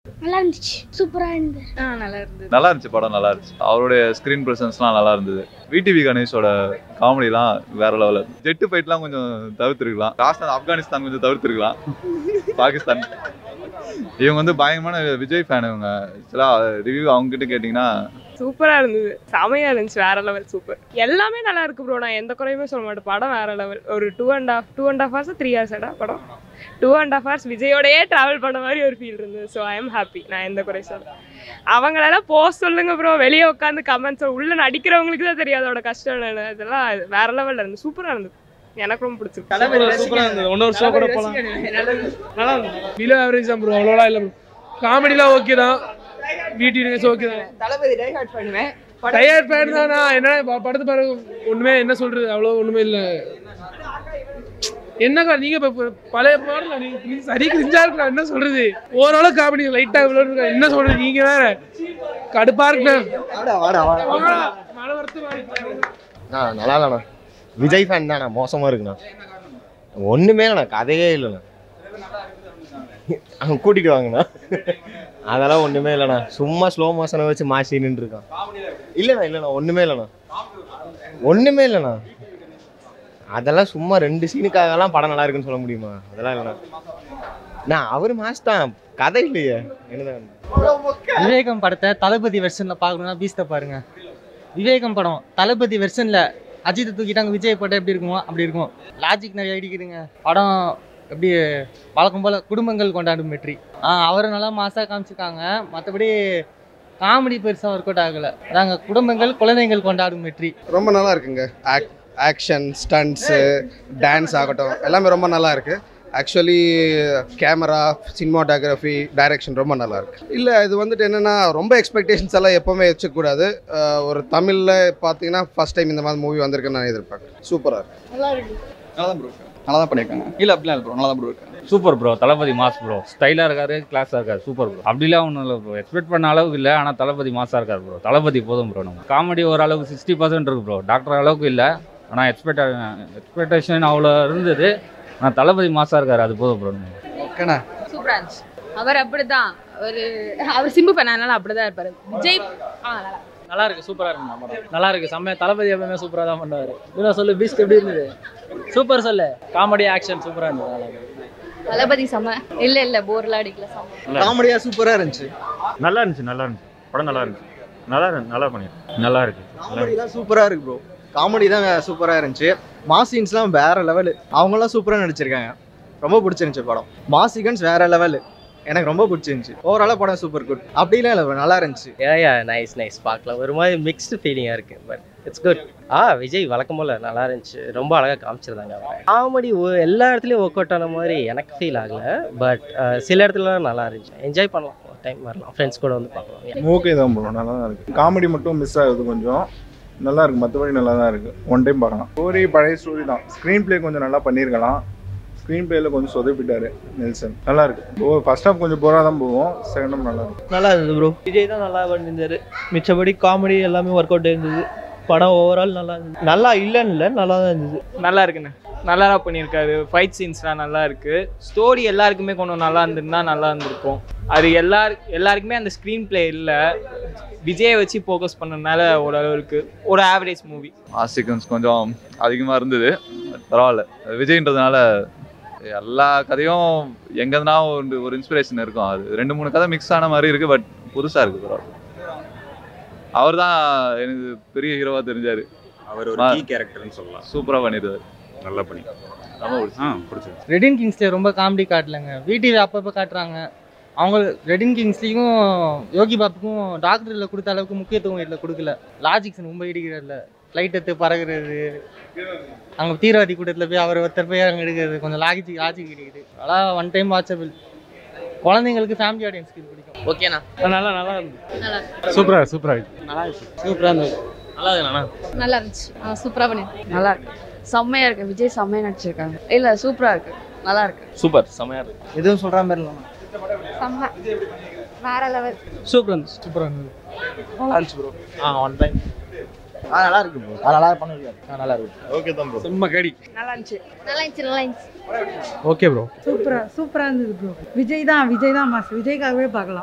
நல்லா இருந்துச்சு சூப்பரா இருந்தது ஆ நல்லா இருந்தது நல்லா இருந்துச்சு படம் நல்லா இருந்துச்சு அவருடைய ஸ்க்ரீன் ப்ரெசன்ஸ்லாம் நல்லா இருந்தது விடிவி கணேஷோட காமெடிலாம் வேற லெவலில் ஜெட்டு ஃபைட்லாம் கொஞ்சம் தவிர்த்துருக்கலாம் லாஸ்ட் ஆப்கானிஸ்தான் கொஞ்சம் தவிர்த்துருக்கலாம் பாகிஸ்தான் இவங்க வந்து பயங்கரமான விஜய் ஃபேன் இவங்க ஆக்சுவலாக ரிவ்யூ அவங்க கிட்ட கேட்டிங்கன்னா சூப்பரா இருந்தது செமையா இருந்துச்சு வேற லெவல் சூப்பர் எல்லாமே நல்லா இருக்கு ப்ரோ நான் எந்த குறையுமே சொல்ல மாட்டேன் படம் வேற லெவல் ஒரு two and half two and half hours three hours படம் டூ அண்ட் ஹாஃப் ஹவர்ஸ் விஜயோடயே டிராவல் பண்ண மாதிரி ஒரு ஃபீல் இருந்தது ஸோ ஐ எம் ஹாப்பி நான் எந்த குறை சொல்ல அவங்களெல்லாம் போஸ்ட் சொல்லுங்க ப்ரோ வெளியே உட்காந்து கமெண்ட்ஸ் உள்ள நடிக்கிறவங்களுக்கு தான் தெரியும் அதோட கஷ்டம் என்னன்னு இதெல்லாம் வேற லெவல்ல இருந்து சூப்பரா இருந்தது எனக்கு ரொம்ப பிடிச்சிருக்கு சூப்பரா இருந்தது இன்னொரு ஷோ கூட போலாம் நல்லா இருந்தது பிலோ ஆவரேஜ் தான் ப்ரோ அவ்வளோலாம் இல்லை ப்ரோ காமெடிலாம் ஓகே தான் வீட்டு ஓகே தான் தளபதி டைஹார்ட் பண்ணுவேன் டயர் பேட் தான் நான் என்ன ப- படத்தை பாருங்க ஒண்ணுமே என்ன சொல்றது அவ்வளோ ஒண்ணுமே இல்லை என்னக்கா நீங்க இப்ப இப்ப பழைய பாடல நீங்க நீங்க சரி கிரிஞ்சா இருக்கலாம் என்ன சொல்றது ஓரளவு காமெடி லைட்டா இவ்வளோ இருக்கா என்ன சொல்றது நீங்க வேற கடுப்பா இருக்குண்ணா மழை வரத்து ஆ நல்லா இல்லைண்ணா விஜய் ஃபேன் தாண்ணா மோசமாக இருக்குண்ணா ஒன்றுமே இல்லைண்ணா கதையே இல்லைண்ணா அவங்க கூட்டிட்டு வாங்கண்ணா அதெல்லாம் ஒன்றுமே இல்லைண்ணா சும்மா ஸ்லோ மோஷனை வச்சு மாசி நின்றுருக்கான் இல்லைண்ணா இல்லைண்ணா ஒன்றுமே இல்லைண்ணா ஒன்றுமே இல்லைண்ணா அதெல்லாம் சும்மா ரெண்டு சீனுக்காகலாம் படம் நல்லா இருக்குன்னு சொல்ல முடியுமா அதெல்லாம் இல்லைண்ணா நான் அவர் மாஸ் தான் கதை இல்லையே என்னதான் விவேகம் படத்தை தளபதி வெர்ஷனில் பார்க்கணும்னா பீஸ்ட்டை பாருங்க விவேகம் படம் தளபதி வெர்ஷனில் அஜித்தை தூக்கிட்டாங்க விஜய் படம் எப்படி இருக்குமோ அப்படி இருக்கும் லாஜிக் நிறைய அடிக்குதுங்க படம் எப்படி வழக்கம் போல் குடும்பங்கள் கொண்டாடும் வெற்றி ஆ அவரை நல்லா மாசாக காமிச்சிருக்காங்க மற்றபடி காமெடி பெருசாக ஒர்க் அவுட் ஆகலை அதாங்க குடும்பங்கள் குழந்தைகள் கொண்டாடும் வெற்றி ரொம்ப நல்லா இருக்குங்க ஆக் ஆக்ஷன் ஸ்டண்ட்ஸு டான்ஸ் ஆகட்டும் எல்லாமே ரொம்ப நல்லா இருக்கு ஆக்சுவலி கேமரா சினிமாட்டோகிராஃபி டைரக்ஷன் ரொம்ப நல்லா இருக்கு இல்லை இது வந்துட்டு என்னென்னா ரொம்ப எக்ஸ்பெக்டேஷன்ஸ் எல்லாம் எப்போவுமே வச்சுக்கூடாது அஹ் ஒரு தமிழில் பார்த்தீங்கன்னா ஃபர்ஸ்ட் டைம் இந்த மாதிரி மூவி வந்திருக்குன்னு நான் எதிர்பார்க்குறேன் சூப்பராக இருக்கு நல்லா இருக்கு நல்லா தான் ப்ரோ இருக்காங்க நல்லா தான் பண்ணியிருக்காங்க இல்லை அப்படிலாம் இல்லை ப்ரோ நல்லா தான் ப்ரோ இருக்காங்க super bro Thalapathy mass bro ஸ்டைலாக இருக்காரு கிளாஸாக இருக்காரு சூப்பர் ப்ரோ அப்படிலாம் ஒன்றும் இல்லை ப்ரோ எக்ஸ்பெக்ட் பண்ண அளவுக்கு இல்லை ஆனால் தளபதி மாசாக இருக்கார் ப்ரோ தளபதி போதும் ப்ரோ நம்ம காமெடி ஓரளவுக்கு சிக்ஸ்டி பர்சன்ட் இருக்கு ப்ரோ டாக்டர் அளவுக்கு இல்லை ஆனால் எக்ஸ்பெக்ட் எக்ஸ்பெக்டேஷன் அவ்வளோ இருந்தது ஆனால் தளபதி மாசாக இருக்கார் அது போதும் ப்ரோ ஓகேண்ணா சூப்பரா இருந்துச்சு அவர் அப்படிதான் அவர் அவர் சிம்பு பண்ணனால அப்படிதான் இருப்பாரு விஜய் ஆ நல்லா நல்லா இருக்கு சூப்பராக இருக்கு நம்ம படம் நல்லா இருக்கு செம்ம தளபதி எப்பவுமே சூப்பராக தான் பண்ணுவார் இன்னும் சொல்லு பீஸ்ட் எப்படி இருந்தது சூப்பர் சொல்லு காமெடி ஆக்ஷன் சூப்பராக இருந்தது நல்லா இருக்கு. தளபதி செம இல்ல இல்ல போர்லாம் அடிக்கல செம காமெடியாக சூப்பராக இருந்துச்சு நல்லா இருந்துச்சு நல்லா இருந்துச்சு படம் நல்லா இருந்துச்சு நல்லா நல்லா பண்ணிடு நல்லா இருக்கு காமெடி தான் சூப்பராக இருக்கு ப்ரோ காமெடி தான் சூப்பராக இருந்துச்சு மாஸ் சீன்ஸ்லாம் வேற லெவலு அவங்களாம் சூப்பராக நடிச்சிருக்காங்க ரொம்ப பிடிச்சிருந்துச்சு படம் மாஸ் சீக்வன்ஸ் வேற லெவலு எனக்கு ரொம்ப பிடிச்சிருந்துச்சு ஓவராலாக படம் சூப்பர் குட் அப்படிலாம் இல்லை bro, நல்லா இருந்துச்சு யா நைஸ் நைஸ் பார்க்கலாம் ஒரு மாதிரி மிக்ஸ்டு ஃபீலிங்காக இருக்குது பட் இட்ஸ் குட் ஆ விஜய் வழக்கம் போல் நல்லா இருந்துச்சு ரொம்ப அழகாக காமிச்சிருந்தாங்க காமெடி எல்லா இடத்துலையும் ஒர்க் அவுட் ஆன மாதிரி எனக்கு ஃபீல் ஆகலை பட் சில இடத்துலலாம் நல்லா இருந்துச்சு என்ஜாய் பண்ணலாம் ஒரு டைம் வரலாம் ஃப்ரெண்ட்ஸ் கூட வந்து பார்க்கலாம் ஓகே தான் ப்ரோ நல்லா தான் இருக்குது காமெடி மட்டும் மிஸ் ஆகுது கொஞ்சம் நல்லா இருக்கு மற்றபடி நல்லா தான் இருக்குது ஒன் டைம் பார்க்கலாம் ஸ்டோரி பழைய ஸ்டோரி தான் ஸ்க்ரீன் ப்ளே கொஞ்சம் நல்லா பண்ணியிருக்கலாம் ஸ்க்ரீன் ப்ளேயில் கொஞ்சம் சொதப்பிட்டாரு நெல்சன் நல்லா இருக்கு ஓ ஃபர்ஸ்ட் ஹாஃப் கொஞ்சம் போராக தான் போவோம் செகண்ட் ஹாஃப் நல்லா இருக்கும் நல்லா இருந்தது ப்ரோ விஜய் தான் நல்லா பண்ணியிருந்தாரு மிச்சபடி காமெடி எல்லாமே ஒர்க் அவுட் இருந்தது படம் ஓவரால் நல்லா இருந்தது நல்லா இல்லைன்னு இல்லை நல்லா தான் இருந்தது நல்லா இருக்குண்ணே நல்லா தான் பண்ணியிருக்காரு ஃபைட் சீன்ஸ்லாம் நல்லா இருக்கு ஸ்டோரி எல்லாருக்குமே கொஞ்சம் நல்லா இருந்திருந்தா நல்லா இருந்திருக்கும் அது எல்லார் எல்லாருக்குமே அந்த ஸ்க்ரீன் ப்ளே இல்லை விஜயை வச்சு ஃபோக்கஸ் பண்ணனால ஓரளவுக்கு ஒரு ஆவரேஜ் மூவி மாஸ் சீக்வன்ஸ் கொஞ்சம் அதிகமாக இருந்தது பரவாயில்ல விஜய்ன்றதுனால எல்லா கதையும் எங்கேருந்தா ஒரு ஒரு இன்ஸ்பிரேஷன் இருக்கும் அது ரெண்டு மூணு கதை மிக்ஸ் ஆன மாதிரி இருக்குது பட் புதுசாக இருக்குது பரவாயில்ல அவர் தான் எனக்கு பெரிய ஹீரோவாக தெரிஞ்சார் அவர் ஒரு key கேரக்டர்னு சொல்லலாம் சூப்பராக பண்ணிடுவார் நல்லா பண்ணி ரொம்ப பிடிச்சி ஆ பிடிச்சது ரெடின் கிங்ஸ்ல ரொம்ப காமெடி காட்டலங்க வீட்டில் அப்பப்போ காட்டுறாங்க அவங்க ரெடின் கிங்ஸ்லேயும் யோகி பாப்புக்கும் டாக்டரில் கொடுத்த அளவுக்கு முக்கியத்துவம் இல்லை கொடுக்கல லாஜிக்ஸ் ரொம்ப இடிக்கிறதில்ல ஃப்ளைட் எடுத்து பறகுறது அங்கே தீவிரவாதி கூட்டத்தில் போய் அவர் ஒருத்தர் போய் அங்கே எடுக்கிறது கொஞ்சம் லாஜிக் லாஜிக் இடிக்குது அதெல்லாம் ஒன் டைம் வாட்சபிள் குழந்தைங்களுக்கு ஃபேமிலி ஆடியன்ஸ்க்கு இது பிடிக்கும் ஓகேண்ணா நல்லா நல்லா இருந்தது நல்லா சூப்பராக சூப்பராக நல்லா இருக்கு சூப்பராக இருந்தது நல்லா இருக்குண்ணா நல்லா இருந்துச்சு சூப்பரா பண்ணி நல்லா இருக்கு செம்மையா இருக்கு விஜய் செம்மையா நடிச்சிருக்காங்க இல்ல சூப்பரா இருக்கு நல்லா இருக்கு சூப்பர் செமையாக இருக்கு எதுவும் சொல்கிற மாதிரி இல்லைண்ணா செம்ம வேற லெவல் சூப்பர் இருந்துச்சு சூப்பராக இருந்தது நல்லா இருந்துச்சு ப்ரோ ஆ ஒன் டைம் ஆ நல்லா இருக்கு ப்ரோ நல்லா பண்ணிருக்காரு ஆ நல்லா இருக்கு ஓகே தான் ப்ரோ செம்ம கடி நல்லா இருந்துச்சு நல்லா இருந்துச்சு நல்லா இருந்துச்சு ஓகே ப்ரோ சூப்பரா சூப்பரா இருந்தது ப்ரோ விஜய் தான் விஜய் தான் மாஸ் விஜய்க்காகவே பார்க்கலாம்